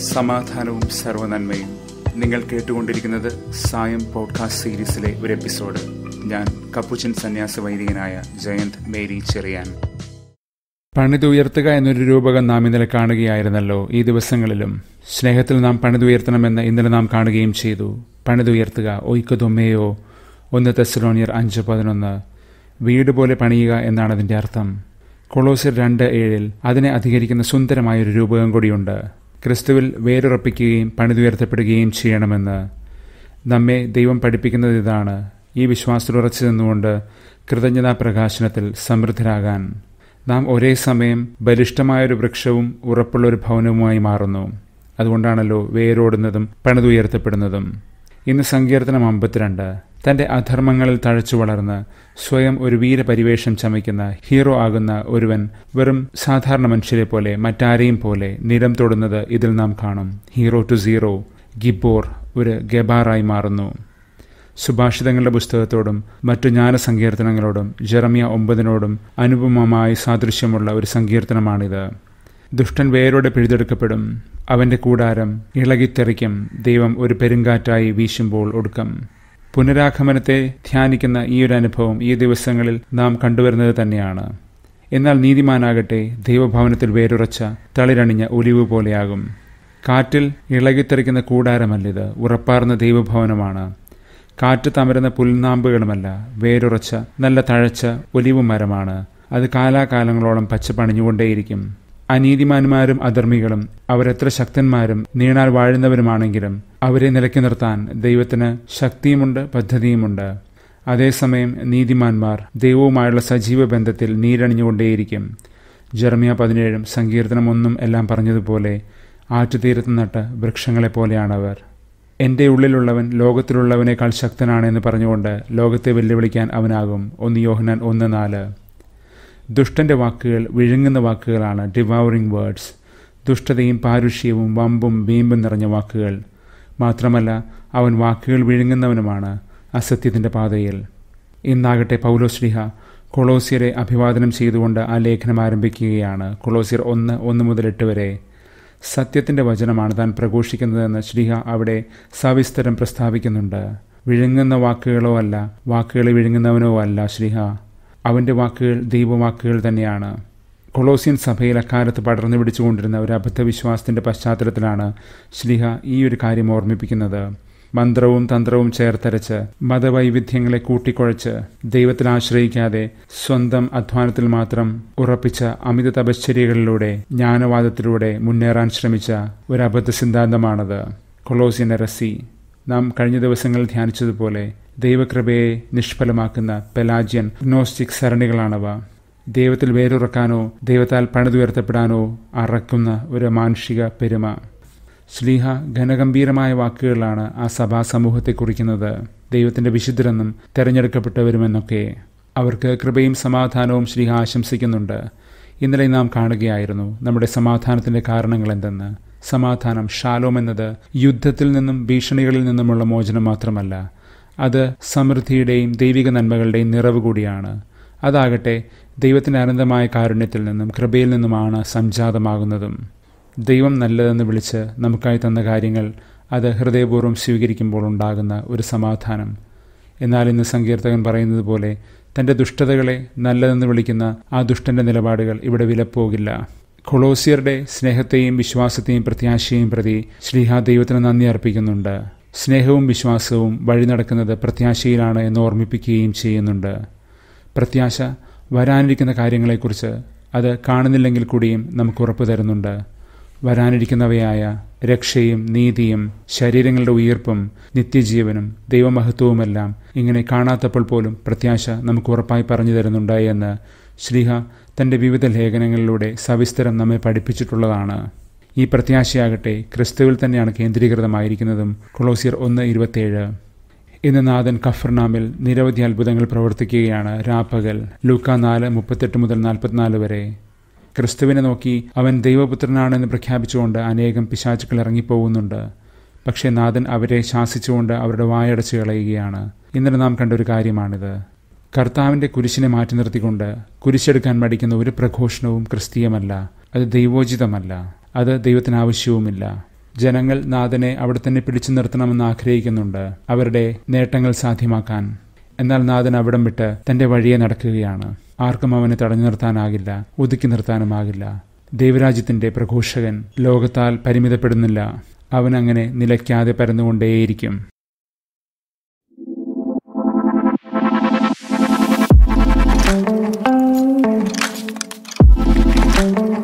സമാധാനവും സർവനന്മയും നിങ്ങൾ കേട്ടുകൊണ്ടിരിക്കുന്നത് സായം പോഡ്കാസ്റ്റ് സീരീസിലെ ഒരു എപ്പിസോഡ് ഞാൻ കപ്പുച്ചൻ സന്യാസ വൈദികനായ ജയന്ത് മേരി ചെറിയാൻ പണിതുയർത്തുക എന്നൊരു രൂപകം നാം ഇന്നലെ കാണുകയായിരുന്നല്ലോ ഈ ദിവസങ്ങളിലും സ്നേഹത്തിൽ നാം പണിതുയർത്തണമെന്ന് ഇന്നലെ നാം കാണുകയും ചെയ്തു പണിതുയർത്തുക ഒയ്ക്കതൊമ്മയോ ഒന്ന് തെസലോണിയർ അഞ്ച് പതിനൊന്ന് വീട് പോലെ പണിയുക എന്നാണ് അതിന്റെ അർത്ഥം കൊളോസിർ രണ്ട് ഏഴിൽ അതിനെ അധികരിക്കുന്ന സുന്ദരമായൊരു രൂപകം കൂടിയുണ്ട് ക്രിസ്തുവിൽ വേരുറപ്പിക്കുകയും പണിതുയർത്തപ്പെടുകയും ചെയ്യണമെന്ന് നമ്മെ ദൈവം പഠിപ്പിക്കുന്നത് ഇതാണ് ഈ വിശ്വാസത്തിൽ ഉറച്ചു നിന്നുകൊണ്ട് കൃതജ്ഞതാ പ്രകാശനത്തിൽ സമൃദ്ധരാകാൻ നാം ഒരേ സമയം ബലിഷ്ഠമായൊരു വൃക്ഷവും ഉറപ്പുള്ള ഒരു ഭവനവുമായി മാറുന്നു അതുകൊണ്ടാണല്ലോ വേരോടുന്നതും പണിതുയർത്തപ്പെടുന്നതും ഇന്ന് സങ്കീർത്തനം അമ്പത്തിരണ്ട് തന്റെ അധർമ്മങ്ങളിൽ തഴച്ചു വളർന്ന് സ്വയം ഒരു വീരപരിവേഷം ചമയ്ക്കുന്ന ഹീറോ ആകുന്ന ഒരുവൻ വെറും സാധാരണ മനുഷ്യരെ പോലെ മറ്റാരെയും പോലെ നിരം തൊടുന്നത് ഇതിൽ നാം കാണും ഹീറോ ടു സീറോ ഗിബോർ ഒരു ഗബാറായി മാറുന്നു സുഭാഷിതങ്ങളുടെ പുസ്തകത്തോടും മറ്റു ജ്ഞാനസങ്കീർത്തനങ്ങളോടും ജെറമിയ ഒമ്പതിനോടും അനുപമമായ സാദൃശ്യമുള്ള ഒരു സങ്കീർത്തനമാണിത് ദുഷ്ടൻ വേരോടെ പിഴുതെടുക്കപ്പെടും അവന്റെ കൂടാരം ഇളകിത്തെറിക്കും ദൈവം ഒരു പെരുങ്കാറ്റായി വീശുമ്പോൾ ഒടുക്കം പുനരാഗമനത്തെ ധ്യാനിക്കുന്ന ഈ ഒരു അനുഭവം ഈ ദിവസങ്ങളിൽ നാം കണ്ടുവരുന്നത് തന്നെയാണ് എന്നാൽ നീതിമാനാകട്ടെ ദൈവഭവനത്തിൽ വേരുറച്ച തളിരണിഞ്ഞ ഒലിവ് പോലെയാകും കാറ്റിൽ ഇളകിത്തെറിക്കുന്ന കൂടാരമല്ലിത് ഉറപ്പാർന്ന ദൈവഭവനമാണ് കാറ്റ് തമരുന്ന പുൽനാമ്പുകളുമല്ല വേരുറച്ച നല്ല തഴച്ച ഒലിവ് മരമാണ് അത് കാലാകാലങ്ങളോളം പച്ചപ്പണിഞ്ഞുകൊണ്ടേയിരിക്കും അനീതിമാന്മാരും അധർമ്മികളും അവരെത്ര ശക്തന്മാരും നീണാൽ വാഴുന്നവരുമാണെങ്കിലും അവരെ നിലയ്ക്ക് നിർത്താൻ ദൈവത്തിന് ശക്തിയുമുണ്ട് പദ്ധതിയുമുണ്ട് അതേസമയം നീതിമാന്മാർ ദൈവവുമായുള്ള സജീവ ബന്ധത്തിൽ നീരണിഞ്ഞുകൊണ്ടേയിരിക്കും ജർമിയ പതിനേഴും സങ്കീർത്തനം ഒന്നും എല്ലാം പറഞ്ഞതുപോലെ ആറ്റുതീരത്ത് നട്ട് വൃക്ഷങ്ങളെപ്പോലെയാണവർ എന്റെ ഉള്ളിലുള്ളവൻ ലോകത്തിലുള്ളവനേക്കാൾ ശക്തനാണെന്ന് പറഞ്ഞുകൊണ്ട് ലോകത്തെ വെല്ലുവിളിക്കാൻ അവനാകും ഒന്ന് യോഹനാൻ ഒന്ന് നാല് ദുഷ്ടന്റെ വാക്കുകൾ വിഴുങ്ങുന്ന വാക്കുകളാണ് ഡിവൗറിംഗ് വേർഡ്സ് ദുഷ്ടതയും പാരുഷ്യവും വമ്പും വീമ്പും നിറഞ്ഞ വാക്കുകൾ മാത്രമല്ല അവൻ വാക്കുകൾ വിഴുങ്ങുന്നവനുമാണ് അസത്യത്തിന്റെ പാതയിൽ ഇന്നാകട്ടെ പൗലോശ്ലിഹ കൊളോസിയരെ അഭിവാദനം ചെയ്തുകൊണ്ട് ആ ലേഖനം ആരംഭിക്കുകയാണ് കൊളോസിയർ ഒന്ന് ഒന്ന് മുതൽ എട്ട് വരെ സത്യത്തിന്റെ വചനമാണ് താൻ പ്രഘോഷിക്കുന്നതെന്ന് ശ്രീഹ അവിടെ സവിസ്തരം പ്രസ്താവിക്കുന്നുണ്ട് വിഴുങ്ങുന്ന വാക്കുകളോ അല്ല വാക്കുകളെ വിഴുങ്ങുന്നവനോ അല്ല ശ്രീഹ അവന്റെ വാക്കുകൾ ദൈവവാക്കുകൾ തന്നെയാണ് കൊളോസിയൻ സഭയിൽ അക്കാലത്ത് പടർന്നു പിടിച്ചുകൊണ്ടിരുന്ന ഒരു അബദ്ധവിശ്വാസത്തിന്റെ പശ്ചാത്തലത്തിലാണ് ശ്ലിഹ ഈ ഒരു കാര്യം ഓർമ്മിപ്പിക്കുന്നത് മന്ത്രവും തന്ത്രവും ചേർത്തരച്ച് മതവൈവിധ്യങ്ങളെ കൂട്ടിക്കുഴച്ച് ദൈവത്തിൽ ആശ്രയിക്കാതെ സ്വന്തം അധ്വാനത്തിൽ മാത്രം ഉറപ്പിച്ച അമിത തപശ്ചര്യകളിലൂടെ ജ്ഞാനവാദത്തിലൂടെ മുന്നേറാൻ ശ്രമിച്ച ഒരു അബദ്ധ സിദ്ധാന്തമാണത് കൊളോസിയൻ എറസി നാം കഴിഞ്ഞ ദിവസങ്ങളിൽ ധ്യാനിച്ചതുപോലെ ദൈവകൃപയെ നിഷ്ഫലമാക്കുന്ന പെലാജിയൻ ഗ്നോസ്റ്റിക് സരണികളാണവ ദൈവത്തിൽ വേരുറക്കാനോ ദൈവത്താൽ പണിതുയർത്തപ്പെടാനോ അറക്കുന്ന ഒരു മാനുഷിക പെരുമ ശ്ലീഹ ഘനഗംഭീരമായ വാക്കുകളാണ് ആ സഭാ സമൂഹത്തെ കുറിക്കുന്നത് ദൈവത്തിന്റെ വിശുദ്ധരെന്നും തെരഞ്ഞെടുക്കപ്പെട്ടവരുമെന്നൊക്കെ അവർക്ക് കൃപയും സമാധാനവും ശ്രീഹ ആശംസിക്കുന്നുണ്ട് ഇന്നലെ നാം കാണുകയായിരുന്നു നമ്മുടെ സമാധാനത്തിന്റെ കാരണങ്ങൾ എന്തെന്ന് സമാധാനം ഷാലോം എന്നത് യുദ്ധത്തിൽ നിന്നും ഭീഷണികളിൽ നിന്നുമുള്ള മോചനം മാത്രമല്ല അത് സമൃദ്ധിയുടെയും ദൈവിക നന്മകളുടെയും നിറവ് കൂടിയാണ് അതാകട്ടെ ദൈവത്തിന്റെ അനന്തമായ കാരുണ്യത്തിൽ നിന്നും കൃപയിൽ നിന്നുമാണ് സംജാതമാകുന്നതും ദൈവം നല്ലതെന്ന് വിളിച്ച് നമുക്കായി തന്ന കാര്യങ്ങൾ അത് ഹൃദയപൂർവ്വം സ്വീകരിക്കുമ്പോൾ ഉണ്ടാകുന്ന ഒരു സമാധാനം എന്നാൽ ഇന്ന് സങ്കീർത്തകൻ പറയുന്നത് പോലെ തന്റെ ദുഷ്ടതകളെ നല്ലതെന്ന് വിളിക്കുന്ന ആ ദുഷ്ടന്റെ നിലപാടുകൾ ഇവിടെ വിലപ്പോകില്ല കൊളോസിയറുടെ സ്നേഹത്തെയും വിശ്വാസത്തെയും പ്രത്യാശയെയും പ്രതി ശ്രീഹ ദൈവത്തിന് നന്ദി അർപ്പിക്കുന്നുണ്ട് സ്നേഹവും വിശ്വാസവും വഴി നടക്കുന്നത് പ്രത്യാശയിലാണ് എന്ന് ഓർമ്മിപ്പിക്കുകയും ചെയ്യുന്നുണ്ട് പ്രത്യാശ വരാനിരിക്കുന്ന കാര്യങ്ങളെക്കുറിച്ച് അത് കാണുന്നില്ലെങ്കിൽ കൂടിയും നമുക്ക് ഉറപ്പ് തരുന്നുണ്ട് വരാനിരിക്കുന്നവയായ രക്ഷയും നീതിയും ശരീരങ്ങളുടെ ഉയർപ്പും നിത്യജീവനും ദൈവമഹത്വവുമെല്ലാം ഇങ്ങനെ കാണാത്തപ്പോൾ പോലും പ്രത്യാശ നമുക്ക് ഉറപ്പായി പറഞ്ഞു തരുന്നുണ്ട് എന്ന് ശ്രീഹ തന്റെ വിവിധ ലേഖനങ്ങളിലൂടെ സവിസ്തരം നമ്മെ പഠിപ്പിച്ചിട്ടുള്ളതാണ് ഈ പ്രത്യാശയാകട്ടെ ക്രിസ്തുവിൽ തന്നെയാണ് കേന്ദ്രീകൃതമായിരിക്കുന്നതും കൊളോസിയർ ഒന്ന് ഇരുപത്തിയേഴ് ഇന്ന് നാഥൻ കഫർനാമിൽ നിരവധി അത്ഭുതങ്ങൾ പ്രവർത്തിക്കുകയാണ് രാപ്പകൽ ലൂക്ക നാല് മുപ്പത്തെട്ട് മുതൽ നാൽപ്പത്തിനാല് വരെ ക്രിസ്തുവിനെ നോക്കി അവൻ ദൈവപുത്രനാണെന്ന് പ്രഖ്യാപിച്ചുകൊണ്ട് അനേകം പിശാചുക്കൾ ഇറങ്ങിപ്പോകുന്നുണ്ട് പക്ഷേ നാഥൻ അവരെ ശാസിച്ചുകൊണ്ട് അവരുടെ വായടച്ചു കളയുകയാണ് ഇന്നലെ നാം കണ്ട ഒരു കാര്യമാണിത് കർത്താവിന്റെ കുരിശിനെ മാറ്റി നിർത്തിക്കൊണ്ട് കുരിശെടുക്കാൻ മടിക്കുന്ന ഒരു പ്രഘോഷണവും ക്രിസ്തീയമല്ല അത് ദൈവോചിതമല്ല അത് ദൈവത്തിന് ആവശ്യവുമില്ല ജനങ്ങൾ നാഥനെ അവിടെ തന്നെ പിടിച്ചു നിർത്തണമെന്ന് ആഗ്രഹിക്കുന്നുണ്ട് അവരുടെ നേട്ടങ്ങൾ സാധ്യമാക്കാൻ എന്നാൽ നാഥൻ അവിടം വിട്ട് തന്റെ വഴിയെ നടക്കുകയാണ് ആർക്കും അവനെ തടഞ്ഞു നിർത്താനാകില്ല ഒതുക്കി നിർത്താനുമാകില്ല ദൈവരാജ്യത്തിന്റെ പ്രഘോഷകൻ ലോകത്താൽ പരിമിതപ്പെടുന്നില്ല അവൻ അങ്ങനെ നിലയ്ക്കാതെ പരന്നുകൊണ്ടേയിരിക്കും thank you